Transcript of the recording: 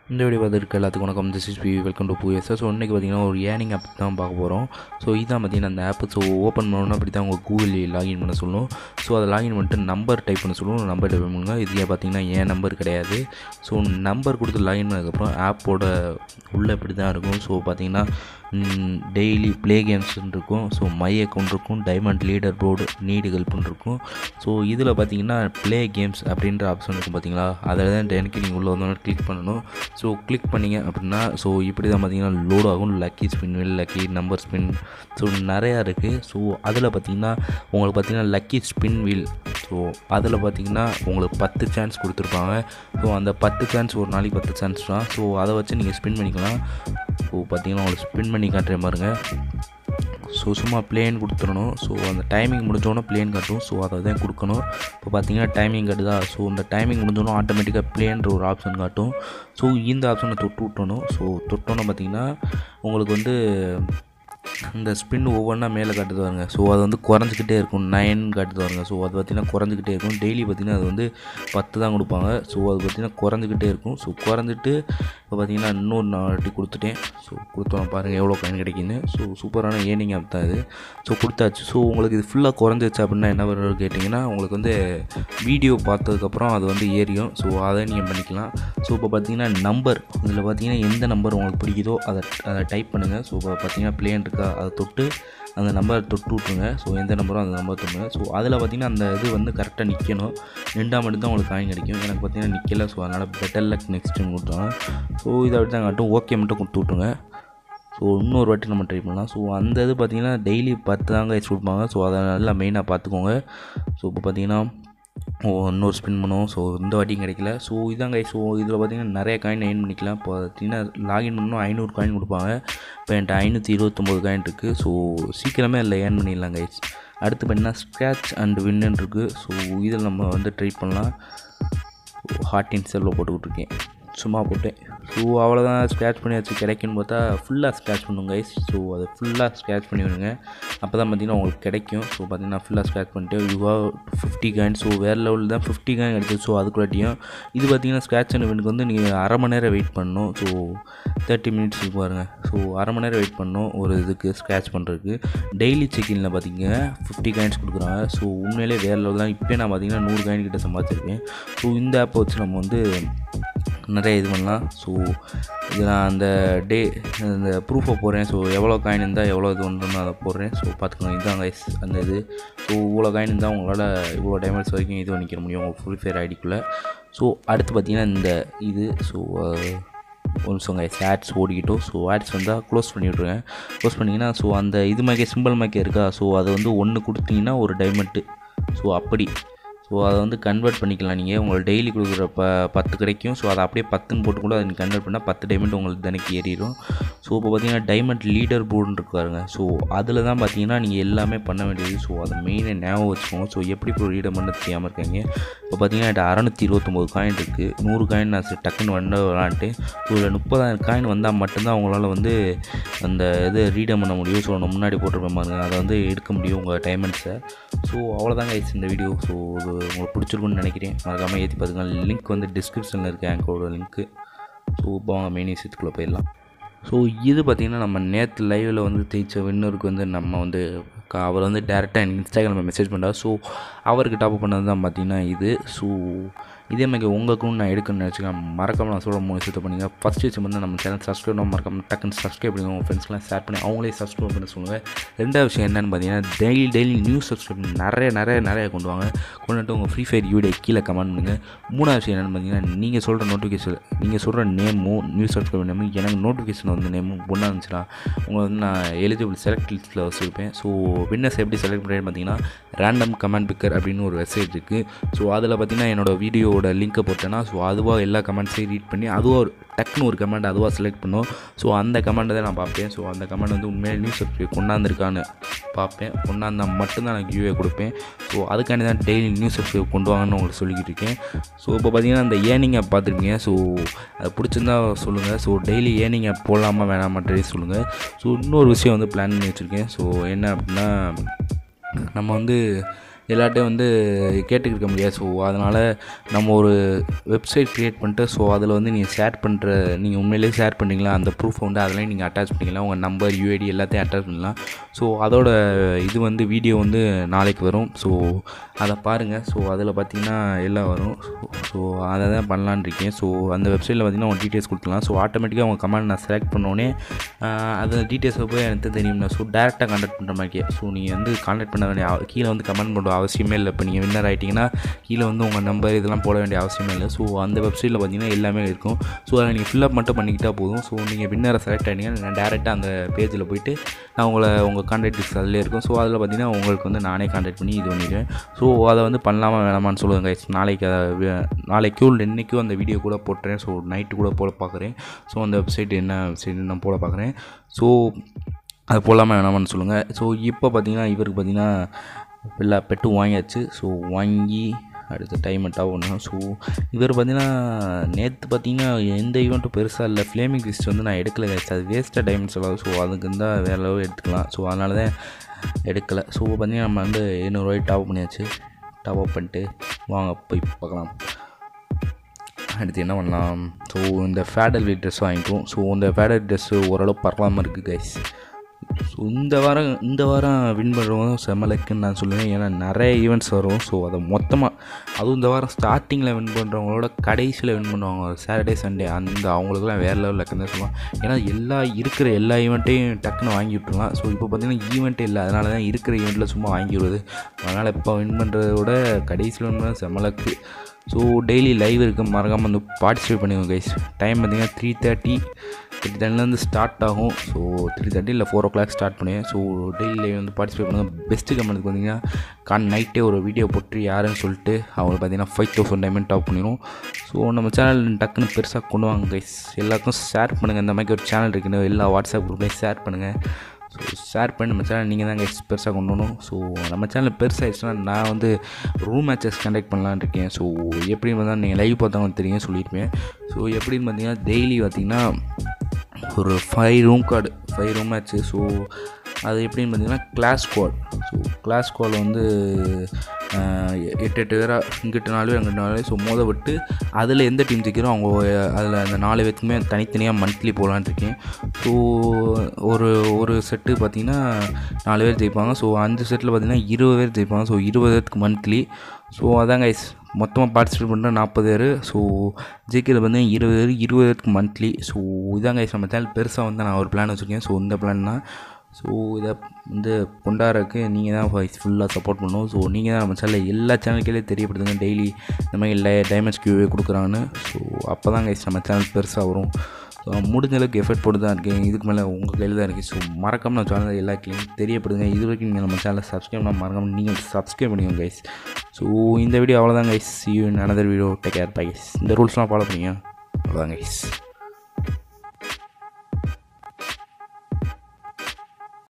இந்த வீடியோ பார்த்துருக்க எல்லாத்துக்கும் வணக்கம் this is B welcome to பூஎஸ் ஸோ இன்றைக்கி பார்த்தீங்கன்னா ஒரு ஏர்னிங் ஆப் தான் பார்க்க போகிறோம் ஸோ இதான் பார்த்தீங்கன்னா அந்த ஆப் ஸோ ஓப்பன் பண்ணணும்னா அப்படி தான் உங்கள் கூகுள் லாகின் பண்ண சொல்லும் ஸோ அதை லாகின் பண்ணிட்டு நம்பர் டைப் பண்ண சொல்லும் நம்பர் டைப் பண்ணுங்க இதுலேயே பார்த்தீங்கன்னா என் நம்பர் கிடையாது ஸோ நம்பர் கொடுத்து லாகின் பண்ணதுக்கப்புறம் ஆப்போட உள்ளே இப்படி தான் இருக்கும் ஸோ பார்த்தீங்கன்னா டெய்லி ப்ளே கேம்ஸ்னு இருக்கும் ஸோ மை அக்கௌண்ட் இருக்கும் டைமண்ட் லீடர் போர்டு நீடு ஹெல்ப்னு இருக்கும் ஸோ இதில் பார்த்தீங்கன்னா ப்ளே கேம்ஸ் அப்படின்ற ஆப்ஷன் இருக்கும் பார்த்தீங்களா அதில் தான் எனக்கு நீங்கள் உள்ளே வந்தோடனே கிளிக் பண்ணணும் ஸோ கிளிக் பண்ணிங்க அப்படின்னா ஸோ இப்படி தான் பார்த்தீங்கன்னா லோட் ஆகும் lucky spin wheel lucky number spin so நிறையா இருக்குது ஸோ அதில் பார்த்தீங்கன்னா உங்களுக்கு பார்த்தீங்கன்னா லக்கி ஸ்பின் வில் ஸோ அதில் பார்த்தீங்கன்னா உங்களுக்கு பத்து சான்ஸ் கொடுத்துருப்பாங்க ஸோ அந்த பத்து சான்ஸ் ஒரு நாளைக்கு பத்து சான்ஸ் தான் ஸோ அதை வச்சு நீங்கள் ஸ்பின் பண்ணிக்கலாம் ஸோ பார்த்தீங்கன்னா உங்களுக்கு ஸ்பின் பண்ணி காட்டுறேன் பாருங்க ஸோ சும்மா பிளேன் கொடுத்துடணும் ஸோ அந்த டைமிங் முடிஞ்சோடனே பிளேன் காட்டும் ஸோ அதை தான் கொடுக்கணும் இப்போ பார்த்தீங்கன்னா டைமிங் காட்டுதா ஸோ அந்த டைமிங் முடிஞ்சோடனே ஆட்டோமேட்டிக்காக பிளேன்ற ஒரு ஆப்ஷன் காட்டும் ஸோ இந்த ஆப்ஷனை தொட்டு விட்டணும் ஸோ தொட்டோன்னு பார்த்தீங்கன்னா உங்களுக்கு வந்து இந்த ஸ்பின் ஒவ்வொன்றா மேலே காட்டுது பாருங்க ஸோ அது வந்து குறைஞ்சிக்கிட்டே இருக்கும் நைன் காட்டுது பாருங்க ஸோ அது பார்த்திங்கன்னா குறைஞ்சிக்கிட்டே இருக்கும் டெய்லி பார்த்திங்கன்னா அது வந்து பத்து தான் கொடுப்பாங்க ஸோ அது பார்த்திங்கன்னா குறைஞ்சிக்கிட்டே இருக்கும் ஸோ குறைஞ்சிட்டு இப்போ பார்த்திங்கன்னா இன்னொரு நாட்டி கொடுத்துட்டேன் ஸோ கொடுத்தோம் பாருங்கள் எவ்வளோ காயின் கிடைக்குன்னு ஸோ சூப்பரான ஏர்னிங் ஆப் தான் இது ஸோ கொடுத்தாச்சு ஸோ உங்களுக்கு இது ஃபுல்லாக குறைஞ்சிச்சு அப்படின்னா என்ன பண்ணுறது கேட்டிங்கன்னா உங்களுக்கு வந்து வீடியோ பார்த்ததுக்கப்புறம் அது வந்து ஏறியும் ஸோ அதை நீங்கள் பண்ணிக்கலாம் ஸோ இப்போ பார்த்தீங்கன்னா நம்பர் இதில் பார்த்தீங்கன்னா எந்த நம்பர் உங்களுக்கு பிடிக்குதோ அதை அதை டைப் பண்ணுங்கள் ஸோ இப்போ பார்த்தீங்கன்னா பிளேன் இருக்கா அதை தொட்டு அந்த நம்பரை தொட்டு விட்ருங்க ஸோ எந்த நம்பரோ அந்த நம்பர் தொட்டுங்க ஸோ அதில் பார்த்தீங்கன்னா அந்த இது வந்து கரெக்டாக நிற்கணும் ரெண்டாம் மட்டும் தான் உங்களுக்கு காயின் கிடைக்கும் எனக்கு பார்த்தீங்கன்னா நிற்கல ஸோ அதனால் பெட்டர் லக் நெக்ஸ்ட் டைம் கொடுத்தாங்க ஸோ இதை அப்படி தான் காட்டும் ஓகே மட்டும் கொடுத்து விட்ருங்க ஸோ இன்னொரு வாட்டி நம்ம ட்ரை பண்ணலாம் ஸோ அந்த இது பார்த்திங்கன்னா டெய்லி பத்து தாங்க வச்சு கொடுப்பாங்க ஸோ அதை நல்லா மெயினாக பார்த்துக்கோங்க ஸோ இப்போ பார்த்தீங்கன்னா ஓ இன்னொரு ஸ்பின் பண்ணுவோம் ஸோ இந்த வாட்டியும் கிடைக்கல ஸோ இதாங்க ஸோ இதில் பார்த்தீங்கன்னா நிறைய காயின் எயின் பண்ணிக்கலாம் இப்போ பார்த்தீங்கன்னா லாகின் பண்ணணும் ஐநூறு காயின் கொடுப்பாங்க இப்போ என்கிட்ட ஐநூற்றி இருபத்தொம்போது காயின் இருக்குது ஸோ சீக்கிரமே அதில் ஏர்ன் பண்ணிடலாம் கைஸ் அடுத்து பார்த்தீங்கன்னா ஸ்க்ராட்ச் அண்ட் வின்னு இருக்குது ஸோ இதில் நம்ம வந்து ட்ரை பண்ணலாம் ஹார்ட் இன் செல்லில் போட்டுக்கிட்டு இருக்கேன் சும்மா போட்டேன் ஸோ அவ்வளோதான் ஸ்க்ராட்ச் பண்ணி வச்சு கிடைக்குன்னு பார்த்தா ஃபுல்லாக ஸ்க்ராட்ச் பண்ணுங்க கைஸ் ஸோ அதை ஃபுல்லாக ஸ்க்ராட்ச் பண்ணி விடுங்க அப்போ தான் பார்த்தீங்கன்னா உங்களுக்கு கிடைக்கும் ஸோ பார்த்தீங்கன்னா ஃபுல்லாக ஸ்க்ராட்ச் பண்ணிட்டு யூவா ஃபிஃப்டி காயின் ஸோ வேறு லெவலில் தான் ஃபிஃப்டி காயின் கிடைச்சது ஸோ அதுக்குள்ளாட்டியும் இது பார்த்தீங்கன்னா ஸ்க்ராட்ச் அண்ட் இவனுக்கு வந்து நீங்கள் அரை மணி நேரம் வெயிட் பண்ணணும் ஸோ தேர்ட்டி மினிட்ஸ் பாருங்கள் ஸோ அரை மணி நேரம் வெயிட் பண்ணணும் ஒரு இதுக்கு ஸ்க்ராட்ச் பண்ணுறதுக்கு டெய்லி செக்கிங்கில் பார்த்தீங்க ஃபிஃப்டி காயின்ஸ் கொடுக்குறாங்க ஸோ உண்மையிலே வேறு லெவல் தான் இப்போ நான் பார்த்தீங்கன்னா நூறு காயின் கிட்ட சம்பாதிச்சிருக்கேன் ஸோ இந்த ஆப்பை வச்சு நம்ம வந்து நிறைய இது பண்ணலாம் ஸோ இது நான் அந்த டே அந்த ப்ரூஃபை போடுறேன் ஸோ எவ்வளோ காயின் இருந்தால் எவ்வளோ இது ஒன்று அதை போடுறேன் ஸோ பார்த்துக்கோங்க இதுதான் கைஸ் அந்த இது ஸோ இவ்வளோ காயின் இருந்தால் உங்களால் இவ்வளோ டைமண்ட்ஸ் வரைக்கும் இது பண்ணிக்க முடியும் உங்கள் ஃபுல் ஃபேர் ஐடிக்குள்ளே ஸோ அடுத்து பார்த்தீங்கன்னா இந்த இது ஸோ ஒரு நிமிஷம் கைஸ் ஆட்ஸ் ஓடிக்கிட்டோம் ஸோ ஆட்ஸ் வந்தால் க்ளோஸ் பண்ணி விட்ருங்க க்ளோஸ் பண்ணிங்கன்னா ஸோ அந்த இது மேக்கே சிம்பிள் மேக்கே இருக்கா ஸோ அதை வந்து ஒன்று கொடுத்தீங்கன்னா ஒரு டைமண்ட்டு ஸோ அப்படி ஸோ அதை வந்து கன்வெர்ட் பண்ணிக்கலாம் நீங்கள் உங்களுக்கு டெய்லி கொடுக்குற ப பத்து கிடைக்கும் ஸோ அதை அப்படியே பத்துன்னு போட்டு கூட அதை நீங்கள் கன்வெர்ட் பண்ணால் பத்து டைமண்ட் உங்களுக்கு தினைக்கு ஏறிடும் ஸோ இப்போ பார்த்தீங்கன்னா டைமண்ட் லீடர் போர்டுன்னு இருக்காருங்க ஸோ அதில் தான் பார்த்தீங்கன்னா நீங்கள் எல்லாமே பண்ண வேண்டியது ஸோ அதை மெயினாக ஞாபகம் வச்சுக்கோங்க ஸோ எப்படி இப்போ லீடர் பண்ண தெரியாமல் இருக்காங்க இப்போ பார்த்தீங்கன்னா என்கிட்ட அறநூற்றி இருபத்தொம்போது காயின் இருக்குது நூறு காயின் நான் சரி டக்குன்னு வந்து விளாண்டுட்டு ஸோ இதில் முப்பதாயிரம் காயின் வந்தால் மட்டும்தான் உங்களால் வந்து அந்த இது ரீடம் பண்ண முடியும் ஸோ நான் முன்னாடி போட்டிருப்பேன் பாருங்க அதை வந்து எடுக்க முடியும் உங்கள் டைமண்ட்ஸை ஸோ அவ்வளோதாங்க ஆயிடுச்சு இந்த வீடியோ ஸோ இது உங்களுக்கு பிடிச்சிருக்குன்னு நினைக்கிறேன் மறக்காமல் ஏற்றி பார்த்துக்கலாம் லிங்க் வந்து டிஸ்கிரிப்ஷனில் இருக்குது ஆங்கரோட லிங்க்கு ஸோ இப்போ வாங்க மெயின் விஷயத்துக்குள்ளே போயிடலாம் ஸோ இது பார்த்திங்கன்னா நம்ம நேற்று லைவில் வந்து தேய்ச்ச வின்னருக்கு வந்து நம்ம வந்து அவர் வந்து டேரெக்டாக எனக்கு இன்ஸ்டாகிராமில் மெசேஜ் பண்ணுறாரு ஸோ அவருக்கு டாப் பண்ணது தான் பார்த்திங்கன்னா இது ஸோ இதே மாதிரி உங்களுக்கும் நான் எடுக்கணும்னு நினச்சிக்கேன் மறக்காமல் நான் சொல்ல மூணு விஷயத்தை பண்ணுங்கள் ஃபஸ்ட் விஷயம் வந்து நம்ம சேனல் சப்ஸ்கிரைப் பண்ண மறக்காம டக்குன்னு சப்ஸ்கிரைப் பண்ணுங்க உங்கள் ஃப்ரெண்ட்ஸ்லாம் ஷேர் பண்ணி அவங்களே சப்ஸ்கிரைப் பண்ண சொல்லுங்கள் ரெண்டாவது விஷயம் என்னென்னு பார்த்தீங்கன்னா டெய்லி டெய்லி நியூஸ் சப்ஸ்கிரைப் நிறைய நிறைய நிறைய கொண்டு வாங்க கொண்டு வந்துட்டு உங்கள் ஃப்ரீ ஃபயர் வீடியோ கீழே கமெண்ட் பண்ணுங்கள் மூணாவது விஷயம் என்னென்னு பார்த்தீங்கன்னா நீங்கள் சொல்கிற நோட்டிஃபிகேஷன் நீங்கள் சொல்கிற நேமும் நியூஸ் சப்ஸ்கிரைப் நேமும் எனக்கு நோட்டிஃபிகேஷன் வந்து நேமும் ஒன்றா இருந்துச்சுன்னா உங்களை வந்து நான் எலிஜிபிள் செலக்ட் லிஸ்ட்டில் வச்சுருப்பேன் ஸோ வின்னர்ஸ் எப்படி செலக்ட் பண்ணுறேன்னு பார்த்தீங்கன்னா ரேண்டம் கமெண்ட் பிக்கர் அப்படின்னு ஒரு வெப்சைட் இருக்குது ஸோ அதில் பார்த்தீங்கன்னா என்னோடய வீடியோவோட லிங்க்கை போட்டேன்னா ஸோ அதுவாக எல்லா கமெண்ட்ஸையும் ரீட் பண்ணி அதுவாக ஒரு டக்குன்னு ஒரு கமெண்ட் அதுவாக செலக்ட் பண்ணும் ஸோ அந்த கமெண்ட்டை தான் நான் பார்ப்பேன் ஸோ அந்த கமெண்ட் வந்து உண்மையாக நியூஸ் சப்ஸ்கிரைப் கொண்டாந்துருக்கான்னு பார்ப்பேன் கொண்டாந்தால் மட்டும்தான் நான் கியூவே கொடுப்பேன் ஸோ அதுக்காண்டி தான் டெய்லி நியூஸ் சப்ஸ்கிரைப் கொண்டு வாங்கன்னு உங்களுக்கு சொல்லிக்கிட்டு இருக்கேன் ஸோ இப்போ பார்த்தீங்கன்னா அந்த ஏர்னிங் ஆப் பார்த்துருக்கீங்க ஸோ அது பிடிச்சிருந்தா சொல்லுங்கள் ஸோ டெய்லி ஏர்னிங் ஆப் போடலாமா வேணாமான்றதே சொல்லுங்கள் ஸோ இன்னொரு விஷயம் வந்து பிளான் பண்ணி வச்சுருக்கேன் ஸோ என்ன அப்படின்னா நம்ம வந்து எல்லாட்டையும் வந்து கேட்டுக்கிட்டு இருக்க முடியாது ஸோ அதனால் நம்ம ஒரு வெப்சைட் க்ரியேட் பண்ணிட்டு ஸோ அதில் வந்து நீங்கள் ஷேர் பண்ணுற நீங்கள் உண்மையிலேயே ஷேர் பண்ணுறீங்களா அந்த ப்ரூஃப் வந்து அதெல்லாம் நீங்கள் அட்டாச் பண்ணிக்கலாம் உங்கள் நம்பர் யூஐடி எல்லாத்தையும் அட்டாச் பண்ணலாம் ஸோ அதோட இது வந்து வீடியோ வந்து நாளைக்கு வரும் ஸோ அதை பாருங்கள் ஸோ அதில் பார்த்தீங்கன்னா எல்லாம் வரும் ஸோ அதை தான் பண்ணலான்னு இருக்கேன் ஸோ அந்த வெப்சைட்டில் பார்த்தீங்கன்னா உங்கள் டீட்டெயில்ஸ் கொடுத்துலாம் ஸோ ஆட்டோமேட்டிக்காக உங்கள் கமெண்ட் நான் செலக்ட் பண்ணோடனே அந்த டீட்டெயில்ஸை போய் எனக்கு தெரியும்னா ஸோ டேரெக்டாக கான்டாக்ட் பண்ணுற மாதிரி ஸோ நீங்கள் வந்து கான்டாக்ட் பண்ண வேண்டிய அவ- கீழே வந்து கமெண்ட் பண்ணுற அவசியமே இல்லை இப்போ நீங்கள் வின்னர் ஆகிட்டிங்கன்னா கீழே வந்து உங்கள் நம்பர் இதெல்லாம் போட வேண்டிய அவசியமே இல்லை ஸோ அந்த வெப்சைட்டில் பார்த்தீங்கன்னா எல்லாமே இருக்கும் ஸோ அதை நீங்கள் ஃபில்அப் மட்டும் பண்ணிக்கிட்டால் போதும் ஸோ நீங்கள் வின்னரை செலக்ட் ஆகிட்டீங்கன்னா நான் டேரெக்டாக அந்த பேஜில் போயிட்டு நான் உங்களை உங்கள் கான்டாக்ட் லிஸ்ட் அதிலே இருக்கும் ஸோ அதில் பார்த்தீங்கன்னா உங்களுக்கு வந்து நானே கான்டாக்ட் பண்ணி இது பண்ணிடுவேன் ஸோ அதை வந்து பண்ணலாமா வேணாமான்னு சொல்லுங்கள் guys. நாளைக்கு அதை வி- நாளைக்கோ இல்லை இன்றைக்கும் அந்த வீடியோ கூட போட்டுறேன் ஸோ நைட்டு கூட போட பார்க்குறேன் ஸோ அந்த வெப்சைட் என்ன வெப்சைட் நான் போட பார்க்குறேன் ஸோ அது போடலாமா வேணாமான்னு சொல்லுங்கள் ஸோ இப்போ பார்த்தீங்கன்னா இவருக்கு பார்த்தீங்கன்னா எல்லா பெட்டும் வாங்கியாச்சு ஸோ வாங்கி அடுத்த டைம் ஆகணும் ஸோ இவர் பார்த்தீங்கன்னா நேற்று பார்த்தீங்கன்னா எந்த ஈவெண்ட்டும் பெருசாக இல்லை ஃப்ளேமிங் லிஸ்ட் வந்து நான் எடுக்கல guys. அது வேஸ்ட்டாக டைம் செலவு ஸோ அதுக்கு இருந்தால் வேறு அளவு எடுத்துக்கலாம் ஸோ அதனால தான் எடுக்கலை ஸோ பார்த்தீங்கன்னா நம்ம வந்து எழுநூறுவாய்க்கு டாப் பண்ணியாச்சு டாப் அப் பண்ணிட்டு வாங்க போய் பார்க்கலாம் அடுத்து என்ன பண்ணலாம் ஸோ இந்த ஃபேடல் வீட் ட்ரெஸ் வாங்கிக்குவோம் ஸோ இந்த ஃபேடல் ட்ரெஸ்ஸு ஓரளவு பரவாமல் இருக்குது கைஸ் ஸோ இந்த வாரம் இந்த வாரம் வின் பண்ணுறவங்க செம்மலுக்குன்னு நான் சொல்லுவேன் ஏன்னா நிறைய ஈவெண்ட்ஸ் வரும் ஸோ அதை மொத்தமாக அதுவும் இந்த வாரம் ஸ்டார்டிங்கில் வின் பண்ணுறவங்களோட கடைசியில் வின் பண்ணுவாங்க சாட்டர்டே சண்டே அந்த அவங்களுக்குலாம் வேறு லெவலில் இருக்குன்னு சொல்லுவாங்க ஏன்னா எல்லா இருக்கிற எல்லா ஈவெண்ட்டையும் டக்குன்னு வாங்கி விட்டுருலாம் ஸோ இப்போ பார்த்தீங்கன்னா ஈவெண்ட்டே இல்லை அதனால தான் இருக்கிற ஈவெண்ட்டில் சும்மா வாங்கி விடுறது அதனால் இப்போ வின் பண்ணுறத விட கடைசியில் வின் பண்ண செம்மலுக்கு ஸோ டெய்லி லைவ் இருக்குது மறக்காமல் வந்து பார்ட்டிசிபேட் பண்ணிக்கோங்க கைஸ் டைம் பார்த்தீங்கன்னா த்ரீ தேர்ட்டி த்ரீ தேர்ட்டிலேருந்து ஸ்டார்ட் ஆகும் ஸோ த்ரீ தேர்ட்டி இல்லை ஃபோர் ஓ கிளாக் ஸ்டார்ட் பண்ணுவேன் ஸோ டெய்லி லைவ் வந்து பார்ட்டிசிபேட் பண்ணுங்கள் பெஸ்ட்டு கமெண்ட்டுக்கு பார்த்தீங்கன்னா கான் நைட்டே ஒரு வீடியோ போட்டு யாருன்னு சொல்லிட்டு அவங்களுக்கு பார்த்தீங்கன்னா ஃபைவ் தௌசண்ட் டைமண்ட் டாப் பண்ணிடும் ஸோ நம்ம சேனல் டக்குன்னு பெருசாக கொண்டு வாங்க கைஸ் எல்லாருக்கும் ஷேர் பண்ணுங்கள் இந்த மாதிரி ஒரு சேனல் இருக்குன்னு எல்லா வாட்ஸ்அப் குரூப்லேயும் ஷேர் பண்ணுங்கள் ஸோ ஷேர் பண்ணி நம்ம சேனல் நீங்கள் தான் கைஸ் பெருசாக கொண்டு வரணும் ஸோ நம்ம சேனல் பெருசாகிடுச்சுன்னா நான் வந்து ரூம் மேட்சஸ் கண்டக்ட் பண்ணலான்னு இருக்கேன் ஸோ எப்படின்னு பார்த்தா நீங்கள் லைவ் பார்த்தவங்க தெரியும் சொல்லியிருப்பேன் ஸோ எப்படின்னு பார்த்தீங்கன்னா டெய்லி பார்த்தீங்கன்னா ஒரு five room card five room match so அது எப்படின்னு பார்த்தீங்கன்னா கிளாஸ் ஸ்குவாட் ஸோ கிளாஸ் ஸ்குவாடில் வந்து ஆஹ், எட்டு எட்டு பேராக இங்கிட்டு நாலு பேர் அங்கிட்டு நாலு பேர் ஸோ மோத விட்டு அதில் எந்த டீம் ஜெயிக்கிறோம் அவங்க அதில் அந்த நாலு பேத்துக்குமே தனித்தனியாக மந்த்லி போகலான்னு இருக்கேன் ஸோ ஒரு ஒரு செட்டு பார்த்திங்கன்னா நாலு பேர் ஜெயிப்பாங்க ஸோ அஞ்சு செட்டில் பார்த்திங்கன்னா இருபது பேர் ஜெயிப்பாங்க ஸோ இருபது பேருக்கு மந்த்லி ஸோ அதான் கைஸ் மொத்தமாக பார்ட்டிசிபேட் பண்ணுற நாற்பது பேர் ஸோ ஜெயிக்கிறது வந்து இருபது பேர் இருபது பேருக்கு மந்த்லி ஸோ இதான் கைஸ் நம்ம சேனல் பெருசாக வந்து நான் ஒரு பிளான் வச்சுருக்கேன் ஸோ இந்த பிளான் தான் ஸோ இதை வந்து கொண்டாடுறதுக்கு நீங்கள் தான் ஃபுல்லாக சப்போர்ட் பண்ணணும் ஸோ நீங்கள் தான் நம்ம சேனலில் எல்லா சேனல்களே தெரியப்படுத்துங்க டெய்லி இந்த மாதிரி இல்லை டைமண்ட்ஸ் கியூவே கொடுக்குறாங்கன்னு ஸோ அப்போ தான் கைஸ் நம்ம சேனல் பெருசாக வரும் ஸோ முடிஞ்ச அளவுக்கு எஃபர்ட் போட்டு தான் இருக்கேன் இதுக்கு மேலே உங்கள் கையில் தான் இருக்குது ஸோ மறக்காம நம்ம சேனல் எல்லா கிளையும் தெரியப்படுதுங்க இது வரைக்கும் நீங்கள் நம்ம சேனலை சப்ஸ்கிரைப் பண்ண மறக்காம நீங்கள் சப்ஸ்கிரைப் பண்ணிக்கோங்க கைஸ் ஸோ இந்த வீடியோ அவ்வளோதான் guys you another video take care bye guys இந்த ரூல்ஸ்லாம் ஃபாலோ பண்ணிங்க அவ்வளோதான் கைஸ்